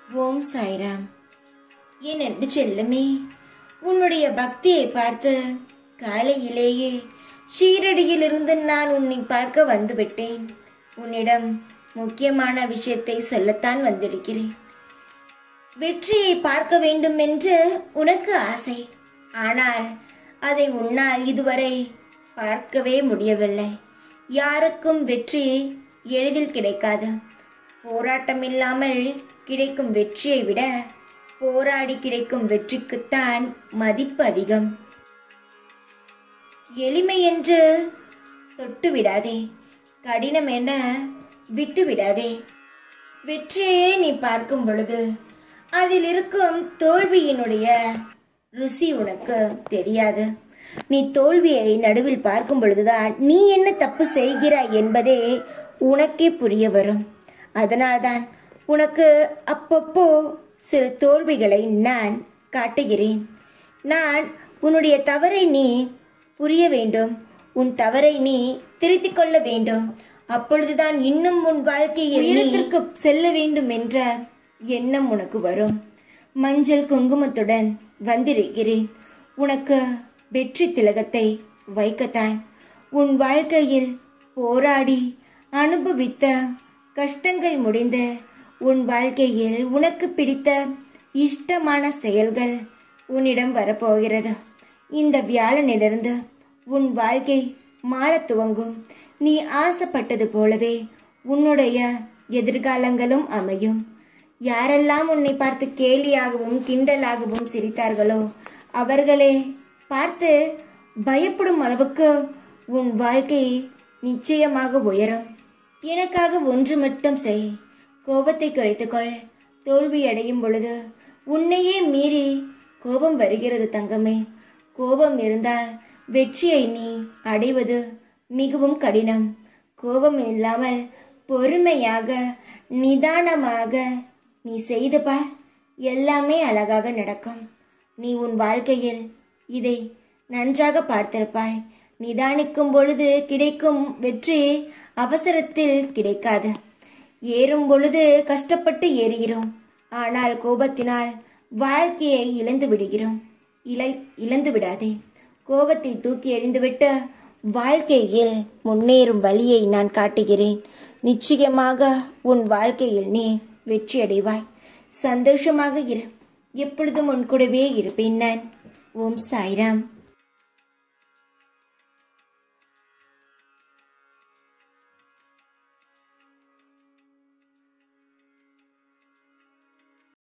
ஓம் சாய்ராம் என் அன்பு செல்லமே உன்னுடைய பக்தியை பார்த்து காலையிலேயே ஷீரடியிலிருந்து நான் உன்னை பார்க்க வந்துவிட்டேன் உன்னிடம் முக்கியமான விஷயத்தை சொல்லத்தான் வந்திருக்கிறேன் வெற்றியை பார்க்க வேண்டும் என்று உனக்கு ஆசை ஆனால் அதை உன்னால் இதுவரை பார்க்கவே முடியவில்லை யாருக்கும் வெற்றி எளிதில் கிடைக்காது போராட்டம் இல்லாமல் கிடைக்கும் வெற்றியை விட போராடி கிடைக்கும் வெற்றிக்குத்தான் மதிப்பு அதிகம் எளிமை என்று தொட்டு விடாதே கடினம் என விட்டு விடாதே வெற்றியே நீ பார்க்கும் பொழுது அதில் இருக்கும் தோல்வியினுடைய ருசி உனக்கு தெரியாது நீ தோல்வியை நடுவில் பார்க்கும் பொழுதுதான் நீ என்ன தப்பு செய்கிறாய் என்பதே உனக்கே புரிய வரும் அதனால்தான் உனக்கு அப்பப்போ சில தோல்விகளை நான் காட்டுகிறேன் நான் உன்னுடைய தவறை நீ புரிய வேண்டும் உன் தவறை நீ திருத்திக் கொள்ள வேண்டும் அப்பொழுதுதான் இன்னும் உன் வாழ்க்கையில் உயரத்திற்கு செல்ல வேண்டும் என்ற எண்ணம் உனக்கு வரும் மஞ்சள் குங்குமத்துடன் வந்திருக்கிறேன் உனக்கு வெற்றி திலகத்தை வைக்கத்தான் உன் வாழ்க்கையில் போராடி அனுபவித்த கஷ்டங்கள் முடிந்த உன் வாழ்க்கையில் உனக்கு பிடித்த இஷ்டமான செயல்கள் உன்னிடம் வரப்போகிறது இந்த வியாழனிலிருந்து உன் வாழ்க்கை மாறத் துவங்கும் நீ ஆசைப்பட்டது போலவே உன்னுடைய எதிர்காலங்களும் அமையும் யாரெல்லாம் உன்னை பார்த்து கேலியாகவும் கிண்டலாகவும் சிரித்தார்களோ அவர்களே பார்த்து பயப்படும் அளவுக்கு உன் வாழ்க்கை நிச்சயமாக உயரும் எனக்காக ஒன்று மட்டும் செய் கோபத்தை குறைத்துக்கொள் தோல்வி அடையும் பொழுது உன்னையே மீறி கோபம் வருகிறது தங்கமே கோபம் இருந்தால் வெற்றியை நீ அடைவது மிகவும் கடினம் கோபம் இல்லாமல் பொறுமையாக நிதானமாக நீ செய்து பார் எல்லாமே அழகாக நடக்கும் நீ உன் வாழ்க்கையில் இதை நன்றாக பார்த்திருப்பாய் நிதானிக்கும் பொழுது கிடைக்கும் வெற்றி அவசரத்தில் கிடைக்காது ஏறும் பொழுது கஷ்டப்பட்டு ஏறுகிறோம் ஆனால் கோபத்தினால் வாழ்க்கையை இழந்து விடுகிறோம் இழை இழந்து விடாதே கோபத்தை தூக்கி எறிந்துவிட்டு வாழ்க்கையில் முன்னேறும் வழியை நான் காட்டுகிறேன் நிச்சயமாக உன் வாழ்க்கையில் நீ வெற்றி அடைவாய் சந்தோஷமாக இரு எப்பொழுதும் உன் கூடவே இருப்பேன் நான் ஓம் சாய்ராம்